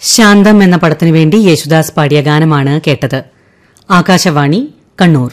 ശാന്തം എന്ന പടത്തിനു വേണ്ടി യേശുദാസ് പാടിയ ഗാനമാണ് കേട്ടത് ആകാശവാണി കണ്ണൂർ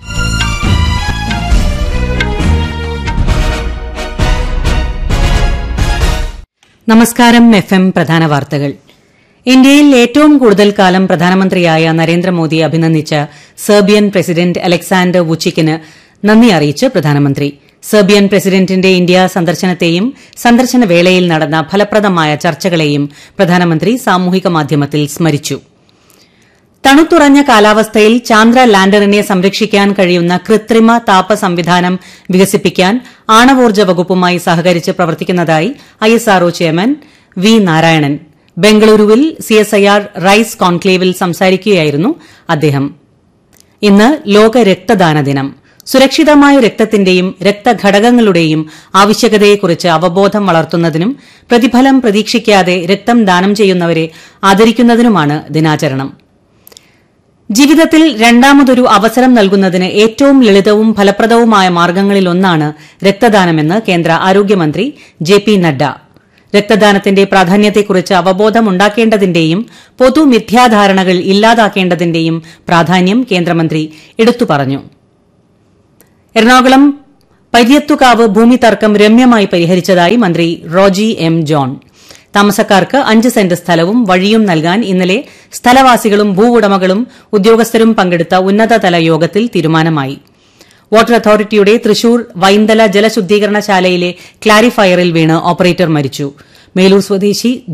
നമസ്കാരം എഫ് എം പ്രധാന വാർത്തകൾ ഇന്ത്യയിൽ ഏറ്റവും കൂടുതൽ കാലം പ്രധാനമന്ത്രിയായ നരേന്ദ്രമോദി അഭിനന്ദിച്ച സെർബിയൻ പ്രസിഡന്റ് അലക്സാണ്ടർ വുച്ചിക്കിന് നന്ദി അറിയിച്ച് പ്രധാനമന്ത്രി സെർബിയൻ പ്രസിഡന്റിന്റെ ഇന്ത്യ സന്ദർശനത്തെയും സന്ദർശന വേളയിൽ നടന്ന ഫലപ്രദമായ ചർച്ചകളെയും പ്രധാനമന്ത്രി സാമൂഹിക മാധ്യമത്തിൽ സ്മരിച്ചു തണുത്തുറഞ്ഞ കാലാവസ്ഥയിൽ ചാന്ദ്ര ലാൻഡറിനെ സംരക്ഷിക്കാൻ കഴിയുന്ന കൃത്രിമ താപ സംവിധാനം വികസിപ്പിക്കാൻ ആണവോർജ്ജ വകുപ്പുമായി സഹകരിച്ച് പ്രവർത്തിക്കുന്നതായി ഐഎസ്ആർഒ ചെയർമാൻ വി നാരായണൻ ബംഗളൂരുവിൽ സിഎസ്ഐആർ റൈസ് കോൺക്ലേവിൽ സംസാരിക്കുകയായിരുന്നു അദ്ദേഹം ഇന്ന് ലോക രക്തദാന ദിനം സുരക്ഷിതമായ രക്തത്തിന്റെയും രക്തഘടകങ്ങളുടെയും ആവശ്യകതയെക്കുറിച്ച് അവബോധം വളർത്തുന്നതിനും പ്രതിഫലം പ്രതീക്ഷിക്കാതെ രക്തം ദാനം ചെയ്യുന്നവരെ ആദരിക്കുന്നതിനുമാണ് ദിനാചരണം ജീവിതത്തിൽ രണ്ടാമതൊരു അവസരം നൽകുന്നതിന് ഏറ്റവും ലളിതവും ഫലപ്രദവുമായ മാർഗ്ഗങ്ങളിലൊന്നാണ് രക്തദാനമെന്ന് കേന്ദ്ര ആരോഗ്യമന്ത്രി ജെ പി നഡ്ഡ രക്തദാനത്തിന്റെ പ്രാധാന്യത്തെക്കുറിച്ച് അവബോധമുണ്ടാക്കേണ്ടതിന്റെയും പൊതുമിഥ്യാധാരണകൾ ഇല്ലാതാക്കേണ്ടതിന്റെയും പ്രാധാന്യം കേന്ദ്രമന്ത്രി എടുത്തു പറഞ്ഞു എറണാകുളം പര്യത്തുകാവ് ഭൂമി തർക്കം രമ്യമായി പരിഹരിച്ചതായി മന്ത്രി റോജി എം ജോൺ താമസക്കാർക്ക് അഞ്ച് സെന്റ് സ്ഥലവും വഴിയും നൽകാൻ ഇന്നലെ സ്ഥലവാസികളും ഭൂവുടമകളും ഉദ്യോഗസ്ഥരും പങ്കെടുത്ത ഉന്നതതല യോഗത്തിൽ തീരുമാനമായി വാട്ടർ അതോറിറ്റിയുടെ തൃശൂർ വൈന്തല ജലശുദ്ധീകരണശാലയിലെ ക്ലാരിഫയറിൽ വീണ് ഓപ്പറേറ്റർ മരിച്ചു മേലൂർ സ്വദേശി